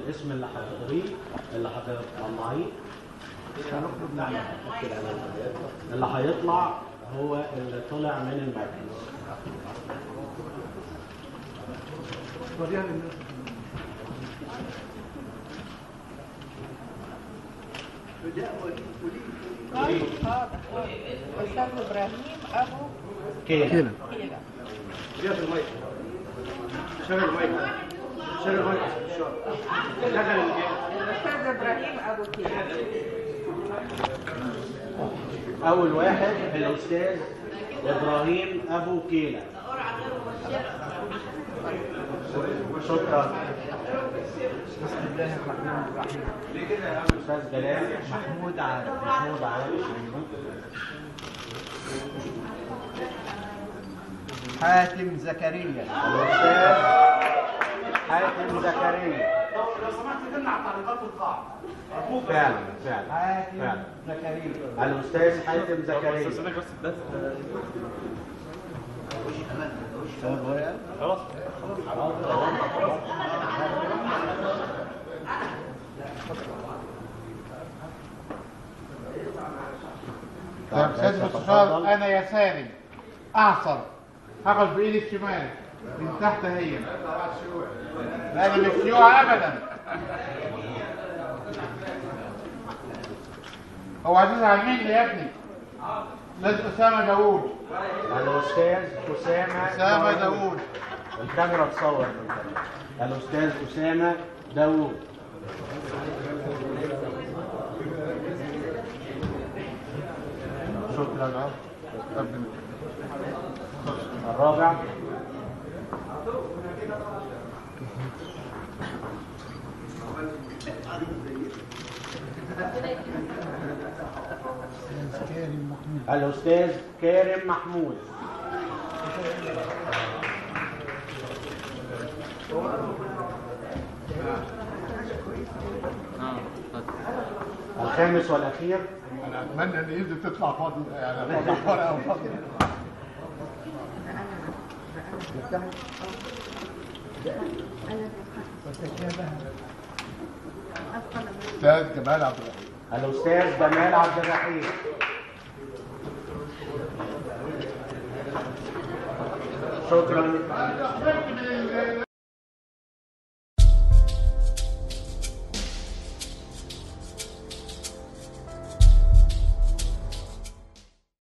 الاسم اللي هتقريه اللي هتطلعيه اللي هيطلع هو اللي طلع من المركز طيب حاضر أستاذ إبراهيم أبو كده كيلة جاب المايك شغل المايك شغل المايك شغل المايك الأستاذ إبراهيم أبو كيلة اول واحد الاستاذ ابراهيم ابو كيلة شكرا بسم الله الرحمن الرحيم استاذ جلال محمود عارف محمود عارف حاتم زكريا الاستاذ حاتم زكريا لو سمحت تمنع التعليقات وتطلع فعلا فعلا حاتم فعلا زكريا الاستاذ حاتم زكريا طيب سيد المستشار انا يساري اعصر هاخد بايدي الشمال من تحت هي لا انا مش شيوعي ابدا هو عزيز على مين يا ابني ناس اسامه داوود الاستاذ اسامه اسامه داوود الكاميرا تصور الاستاذ اسامه داوود شكرا الرابع الاستاذ كارم محمود الخامس والاخير انا اتمنى ان ايدي تطلع فاضي يعني فاضي ورقه وفاضي استاذ جمال عبد الرحيم الاستاذ جمال عبد الرحيم شكرا